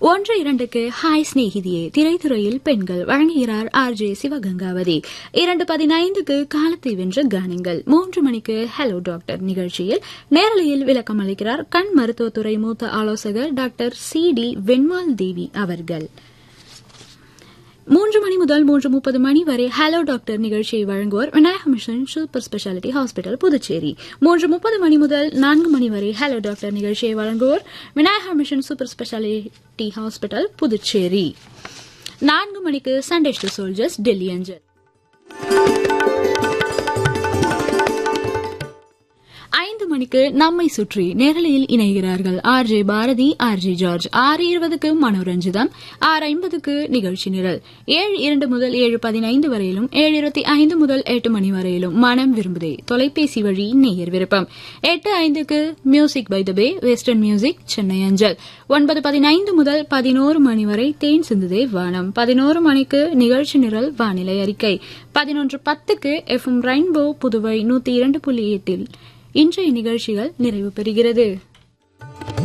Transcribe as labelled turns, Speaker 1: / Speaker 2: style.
Speaker 1: ஒன்று இரண்டுக்கு ஹாய் சிநேகிதியே திரைத்துறையில் பெண்கள் வழங்குகிறார் ஆர் ஜே சிவகங்காவதி இரண்டு பதினைந்துக்கு காலத்தை வென்ற கானங்கள் மூன்று மணிக்கு ஹலோ டாக்டர் நிகழ்ச்சியில் நேரலையில் விளக்கம் அளிக்கிறார் கண் மருத்துவத்துறை மூத்த ஆலோசகர் doctor C D Venmal Devi அவர்கள் மூன்று மணி முதல் மூன்று முப்பது மணி வரை ஹலோ டாக்டர் நிகழ்ச்சியை வழங்குவோர் Vinayaka mission super speciality hospital Puducherry மூன்று முப்பது மணி முதல் நான்கு மணி வரை ஹலோ டாக்டர் நிகழ்ச்சியை வழங்குவோர் Vinayaka mission super speciality hospital Puducherry நான்கு மணிக்கு சண்டே டு சோல்ஜர்ஸ் டெல்லி அஞ்சல் ஐந்து மணிக்கு நம்மை சுற்றி நேரலையில் இணைகிறார்கள் R J Bharathi R J George ஆறு இருபதுக்கு மனோரஞ்சிதம் ஆறு ஐம்பதுக்கு நிகழ்ச்சி நிரல் ஏழு இரண்டு முதல் ஏழு பதினைந்து வரையிலும் ஏழு இருபத்தி ஐந்து முதல் எட்டு மணி வரையிலும் மனம் விரும்புதே தொலைபேசி வழி நேயர் விருப்பம் எட்டு ஐந்துக்கு music by the bay western music Chennai அஞ்சல் ஒன்பது பதினைந்து முதல் பதினோரு மணி வரை தேன் சிந்துதே வானம் பதினோரு மணிக்கு நிகழ்ச்சி நிரல் வானிலை அறிக்கை பதினொன்று பத்துக்கு எஃப் எம் ரெயின்போ புதுவை நூத்தி இரண்டு புள்ளி எட்டில் இன்றைய நிகழ்ச்சிகள் நிறைவு பெறுகிறது